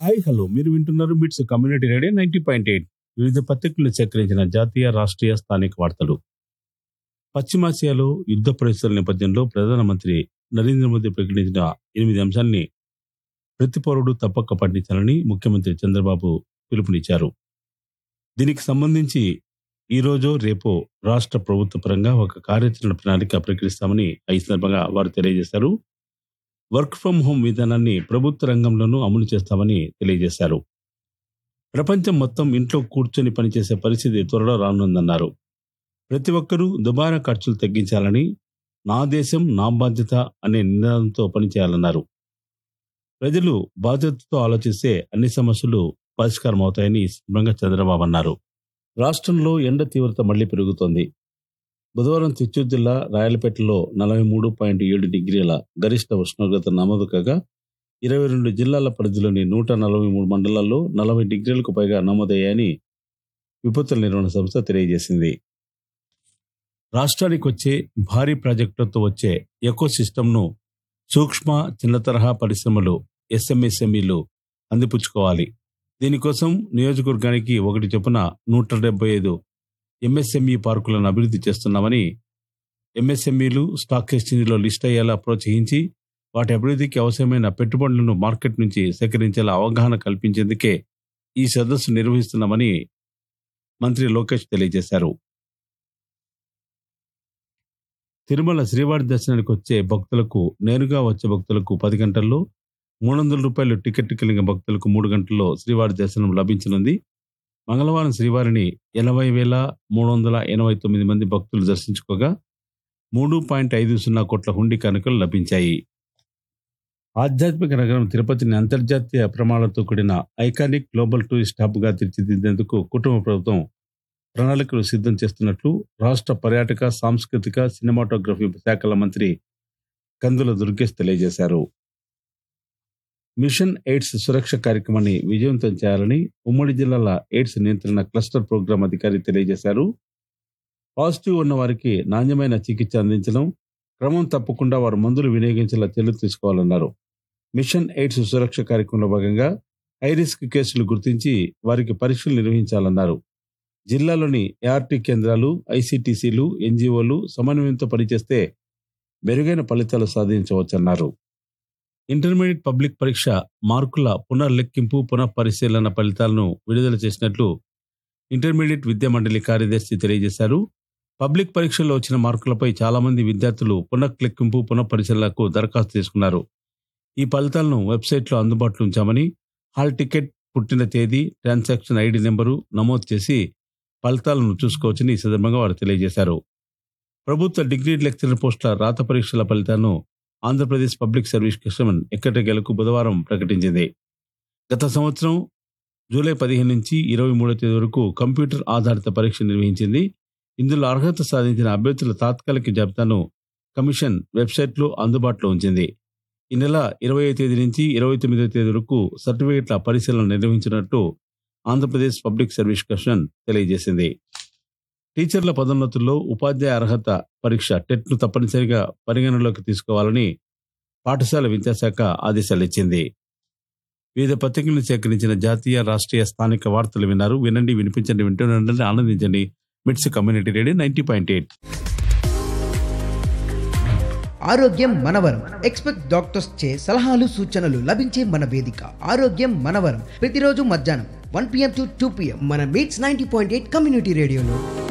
hi hello మీరు వింటున్నారు MITS community radio ninety point eight వివిధ పత్రికలు సేకరించిన జాతీయ రాష్ట్రీయ స్థానిక వార్తలు పశ్చిమాసియాలో యుద్ధ పరిస్థితుల నేపథ్యంలో ప్రధానమంత్రి నరేంద్ర మోదీ ప్రకటించిన ఎనిమిది అంశాల్ని ప్రతి పౌరుడు తప్పక పాటించాలని ముఖ్యమంత్రి చంద్రబాబు పిలుపునిచ్చారు దీనికి సంబంధించి ఈ రోజు రేపో రాష్ట్ర ప్రభుత్వ పరంగా ఒక కార్యాచరణ ప్రణాళిక ప్రకటిస్తామని ఈ సందర్భంగా వారు తెలియజేశారు వర్క్ ఫ్రం హోం విధానాన్ని ప్రభుత్వ రంగంలోనూ అమలు చేస్తామని తెలియజేశారు ప్రపంచం మొత్తం ఇంట్లో కూర్చొని పనిచేసే పరిస్థితి త్వరలో రానుందన్నారు ప్రతి ఒక్కరూ దుబారా ఖర్చులు తగ్గించాలని నా దేశం నా బాధ్యత అనే నినాదంతో పనిచేయాలన్నారు ప్రజలు బాధ్యతతో ఆలోచిస్తే అన్ని సమస్యలు పరిష్కారం అవుతాయని ఈ సందర్భంగా చంద్రబాబు అన్నారు రాష్ట్రంలో ఎండ తీవ్రత మళ్లీ పెరుగుతోంది బుధవారం చిత్తూరు జిల్లా రాయలపేటలో నలభై మూడు పాయింట్ ఏడు డిగ్రీల గరిష్ట ఉష్ణోగ్రత నమోదు కాగా ఇరవై రెండు జిల్లాల పరిధిలోని నూట నలభై మూడు మండలాల్లో నలభై డిగ్రీలకు పైగా నమోదయ్యాయని విపత్తుల నిర్వహణ సంస్థ తెలియజేసింది రాష్ట్రానికి వచ్చే భారీ ప్రాజెక్టులతో వచ్చే ఎకో సిస్టమ్ను సూక్ష్మ చిన్న తరహా పరిశ్రమలు ఎస్ఎంఎస్ఎంఈలు అందిపుచ్చుకోవాలి దీనికోసం నియోజకవర్గానికి ఒకటి చొప్పున నూట డెబ్బై ఐదు ఎంఎస్ఎంఈ పార్కులను అభివృద్ధి చేస్తున్నామని ఎంఎస్ఎంఈలు స్టాక్ ఎక్స్చేంజ్లో లిస్ట్ అయ్యేలా ప్రోత్సహించి వాటి అభివృద్ధికి అవసరమైన పెట్టుబడులను మార్కెట్ నుంచి సేకరించేలా అవగాహన కల్పించేందుకే ఈ సదస్సు నిర్వహిస్తున్నామని మంత్రి లోకేష్ తెలియజేశారు తిరుమల శ్రీవారి దర్శనానికి వచ్చే భక్తులకు నేరుగా వచ్చే భక్తులకు పది గంటల్లో మూడు వందల రూపాయలు టికెట్ కలిగిన భక్తులకు మూడు గంటల్లో శ్రీవారి దర్శనం లభించనుంది మంగళవారం శ్రీవారిని ఎనభై వేల మూడు వందల ఎనభై తొమ్మిది మంది భక్తులు దర్శించుకోగా మూడు పాయింట్ ఐదు సున్నా కోట్ల హుండీ కానుకలు లభించాయి ఆధ్యాత్మిక నగరం తిరుపతిని అంతర్జాతీయ ప్రమాణాలతో కూడిన ఐకానిక్ గ్లోబల్ టూరిస్ట్ హబ్ గా తీర్చిదిద్దేందుకు కుటుంబ ప్రభుత్వం ప్రణాళికలు సిద్ధం చేస్తున్నట్లు రాష్ట్ర పర్యాటక సాంస్కృతిక సినిమాటోగ్రఫీ శాఖల మంత్రి కందుల దుర్గేష్ తెలియజేశారు మిషన్ ఎయిడ్స్ సురక్ష కార్యక్రమాన్ని విజయవంతం చేయాలని ఉమ్మడి జిల్లాల ఎయిడ్స్ నియంత్రణ క్లస్టర్ ప్రోగ్రాం అధికారి తెలియజేశారు పాజిటివ్ ఉన్న వారికి నాణ్యమైన చికిత్స అందించడం క్రమం తప్పకుండా వారు మందులు వినియోగించేలా చర్యలు తీసుకోవాలన్నారు మిషన్ ఎయిడ్స్ సురక్ష కార్యక్రమంలో భాగంగా హై రిస్క్ కేసులు గుర్తించి వారికి పరీక్షలు నిర్వహించాలన్నారు జిల్లాలోని ఏఆర్టీ కేంద్రాలు ఐసిటిసిలు ఎన్జిఓలు సమన్వయంతో పనిచేస్తే మెరుగైన ఫలితాలు సాధించవచ్చన్నారు ఇంటర్మీడియట్ పబ్లిక్ పరీక్ష మార్కుల పునర్లెక్కింపు పునఃపరిశీలన ఫలితాలను విడుదల చేసినట్లు ఇంటర్మీడియట్ విద్యా మండలి కార్యదర్శి తెలియజేశారు పబ్లిక్ పరీక్షల్లో వచ్చిన మార్కులపై చాలా మంది విద్యార్థులు పునఃలెక్కింపు పునఃపరిశీలనకు దరఖాస్తు చేసుకున్నారు ఈ ఫలితాలను వెబ్సైట్లో అందుబాటులో ఉంచామని హాల్ టికెట్ పుట్టిన తేదీ ట్రాన్సాక్షన్ ఐడి నెంబరు నమోదు చేసి ఫలితాలను చూసుకోవచ్చని ఈ సందర్భంగా వారు తెలియజేశారు ప్రభుత్వ డిగ్రీ లెక్చరర్ పోస్టుల రాత పరీక్షల ఫలితాలను ఆంధ్రప్రదేశ్ పబ్లిక్ సర్వీస్ కమిషన్ ఎక్కటెగలకు బుధవారం ప్రకటించింది గత సంవత్సరం జూలై పదిహేను నుంచి ఇరవై మూడో తేదీ వరకు కంప్యూటర్ ఆధారిత పరీక్ష నిర్వహించింది ఇందులో అర్హత సాధించిన అభ్యర్థుల తాత్కాలిక జాబితాను కమిషన్ వెబ్సైట్లో అందుబాటులో ఉంచింది ఈ నెల ఇరవై తేదీ నుంచి ఇరవై తొమ్మిదో తేదీ వరకు సర్టిఫికెట్ల పరిశీలన నిర్వహించినట్టు ఆంధ్రప్రదేశ్ పబ్లిక్ సర్వీస్ కమిషన్ తెలియజేసింది టీచర్ల పదోన్నతుల్లో ఉపాధ్యాయ అర్హత పరీక్ష టెట్ను తప్పనిసరిగా పరిగణనలోకి తీసుకోవాలని పాఠశాల విద్యాశాఖ ఆదేశాలు ఇచ్చింది వివిధ పత్రికలను సేకరించిన జాతీయ రాష్ట్రీయ స్థానిక వార్తలు విన్నారు వినండి వినిపించండి వింటుండండి ఆనందించండి MITS community radio ninety point eight ఆరోగ్యం మనవరం ఎక్స్పెక్ట్ డాక్టర్స్ చే సలహాలు సూచనలు లభించే మన వేదిక ఆరోగ్యం మనవరం ప్రతిరోజు మధ్యాహ్నం one PM to two PM మన MITS ninety point eight community రేడియోలో